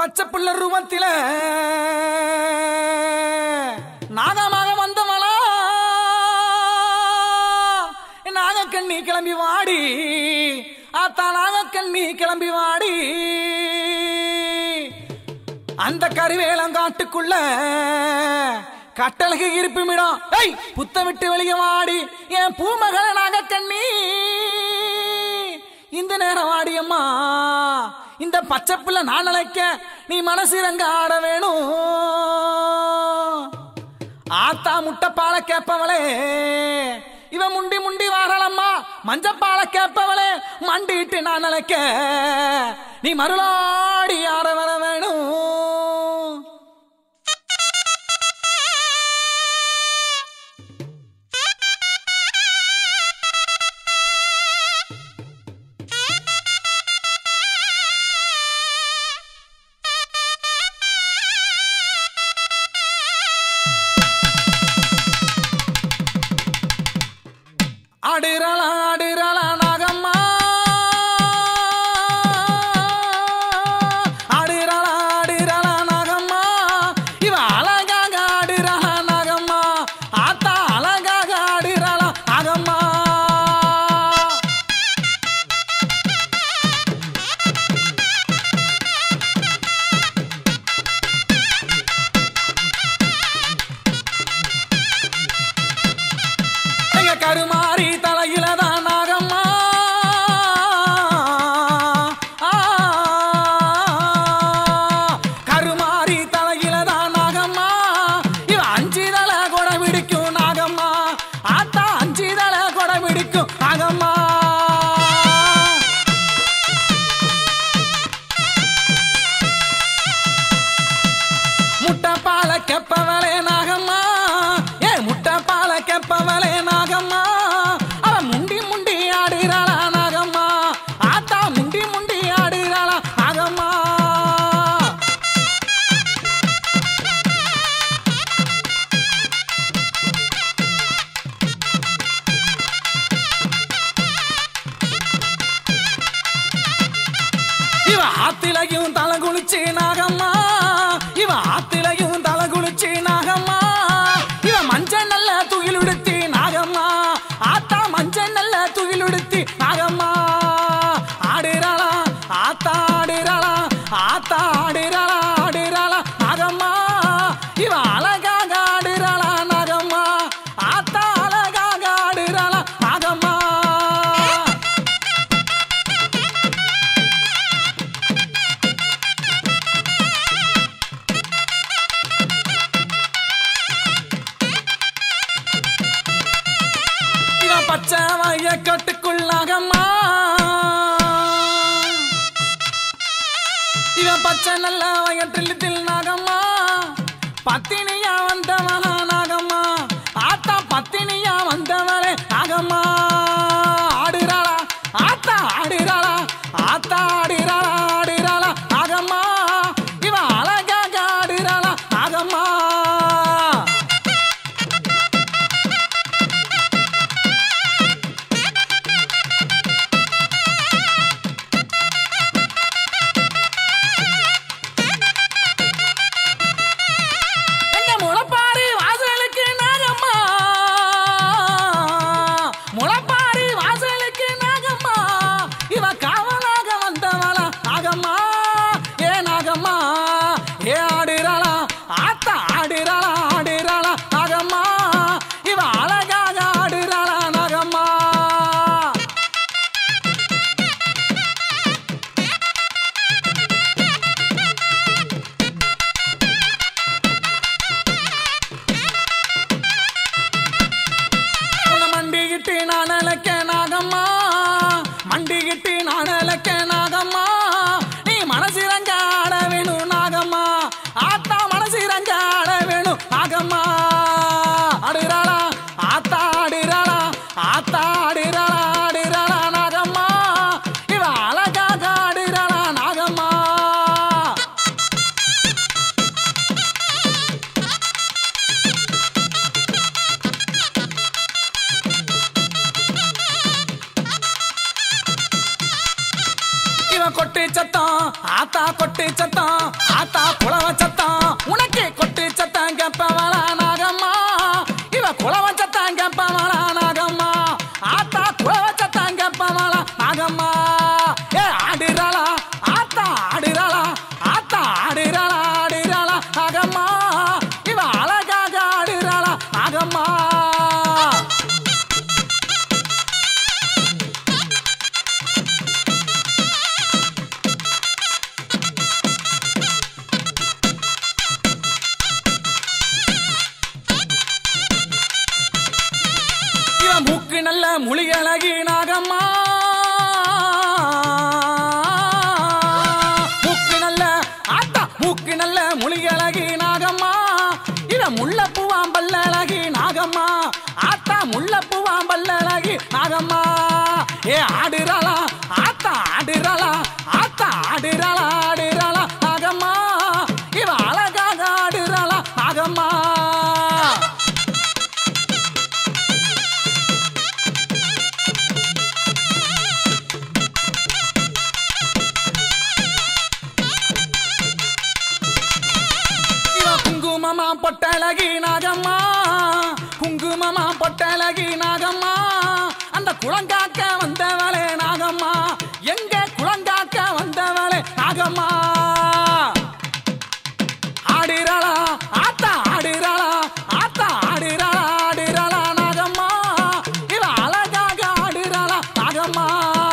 பச்சை புள்ள ரூபத்தில நாகமாக வந்தவளா நாகக்கண்ணி கிளம்பி வாடி ஆத்தா நாகக்கண்ணி கிளம்பி வாடி அந்த கருவேலங்காட்டுக்குள்ள கட்டழகு இருப்புமிடம் ஏய் புத்த விட்டு வெளியே வாடி என் பூமகள நாகக்கண்ணி இந்த நேரம் வாடியம்மா இந்த பச்சை புள்ள நான் நினைக்க நீ மனசிறங்க ஆட வேணும் ஆத்தா முட்டைப்பால கேப்பவளே இவன் முண்டி முண்டி வாரலம்மா மஞ்சப்பால கேப்பவளே மண்டிட்டு நான் நினைக்க நீ மருளாடி ஆட வர வேணும் ஆடுறலா ஆடுறலா நாகம்மா ஆடுறலா ஆடுறலா நாகம்மா இவ அழகாக ஆடுறலா நாகம்மா ஆத்தா அழகாக ஆடுறலா நாகம்மா எங்க கருமாறி தலையில தான் நாகம்மா ஆ, கருமாறி தலையில தான் நாகம்மா இவ அஞ்சு தலை கொடை பிடிக்கும் நாகம்மா ஆத்தா அஞ்சு தலை கொடை பிடிக்கும் நாகம்மா முட்டை பால கெப்பவளே நாகம்மா ஏ முட்டை பால கெப்பவளே நாகம்மா அவ முண்டி முண்டி ஆடுறாளா நாகம்மா ஆத்தா முண்டி முண்டி ஆடுறாளா நாகம்மா இவ ஆத்திலையும் தலை குளிச்சு நாகம்மா இவ ஆத்திலையும் தலை குளிச்சு நாகம்மா இவ மஞ்சள் நல்ல துகில் உடுத்தி நாகம்மா ஆத்தா மஞ்சள் நல்ல துகில் உடுத்தி நாகம்மா ஆடுறாளா ஆத்தா ஆடுறாளா ஆத்தா ஆடுறாளா ஆடுறாளா நாகம்மா இவ அழகாக ஆடுறாளா நாகம்மா ஆத்தா அழகாக ஆடுறாளா நாகம்மா இவன் பச்சை வைய கட்டுக்குள்ளாகம்மா இவன் பச்சை நல்ல வயற்றில் நாகம்மா பத்தினியா வந்தவளா நாகம்மா ஆத்தா பத்தினியா வந்தவளே நாகம்மா ஆடுறாளா ஆத்தா ஆடுறாளா ஆத்தா ஆடுறாளா ஆடுறாளா நாகம்மா இவன் அழகாக ஆடுறாளா நாகம்மா இவன் கொட்டி சத்தம் ஆத்தா கொட்டி சத்தம் ஆத்தா குளவ சத்தம் உனக்கு கொட்டி சத்தம் கெப்பவளா நாகம்மா இவ குளவ சத்தம் கெப்பவளா நாகம்மா ஆத்தா குளவ சத்தம் கெப்பவளா நாகம்மா ஏ ஆடிராளா ஆத்தா ஆடிராளா ஆத்தா ஆடிராளா ஆடிராளா நாகம்மா இவ அழகாக ஆடிராளா நாகம்மா இவன் மூக்கு நல்ல முழியழகி நாகம்மா மூக்கு நல்ல ஆத்தா மூக்கு நல்ல முழியழகி நாகம்மா இவன் முள்ளப்பூவாம்பல்ல அழகி நாகம்மா ஆத்தா முள்ளப்பூவாம்பல்ல அழகி நாகம்மா ஏ ஆடுறாளா ஆத்தா ஆடுறாளா ஆத்தா ஆடுறாளா ஆடுறாளா நாகம்மா இவ அழகாக ஆடுறாளா நாகம்மா இவ குங்குமமா பொட்டழகி நாகம்மா குங்குமமா பொட்டழகி நாகம்மா அந்த குளங்காக்க வந்தவளே நாகம்மா எங்க குளங்காக்க வந்தவளே நாகம்மா ஆடிராளா ஆத்தா ஆடிராளா ஆத்தா ஆடிராளா ஆடிராளா நாகம்மா இவ அழகாக ஆடிராளா நாகம்மா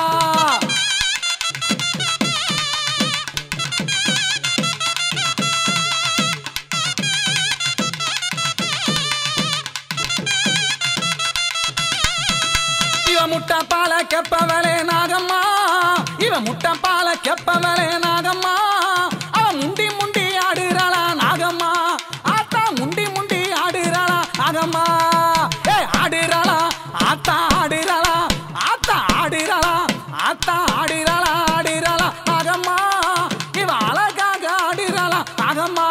இவ முட்டை பால கெப்பவளே நாகம்மா இவ முட்டை பால கெப்பவளே நாகம்மா அவ முண்டி முண்டி ஆடுறாளா நாகம்மா ஆத்தா முண்டி முண்டி ஆடுறாளா நாகம்மா ஏ ஆடுறாளா ஆத்தா ஆடுறாளா ஆத்தா ஆடுறாளா ஆத்தா ஆடுறாளா ஆடுறாளா நாகம்மா இவ அழகாக ஆடுறாளா நாகம்மா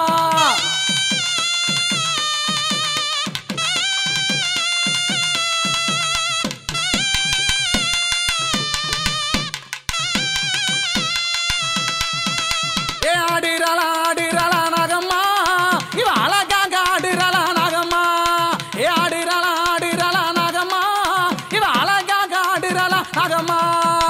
ஏ ஆடிரலா ஆடிரலா நாகம்மா இவ அழகாக ஆடிரலா நாகம்மா ஏ ஆடிரலா ஆடிரலா நாகம்மா இவ அழகாக ஆடிரலா நாகம்மா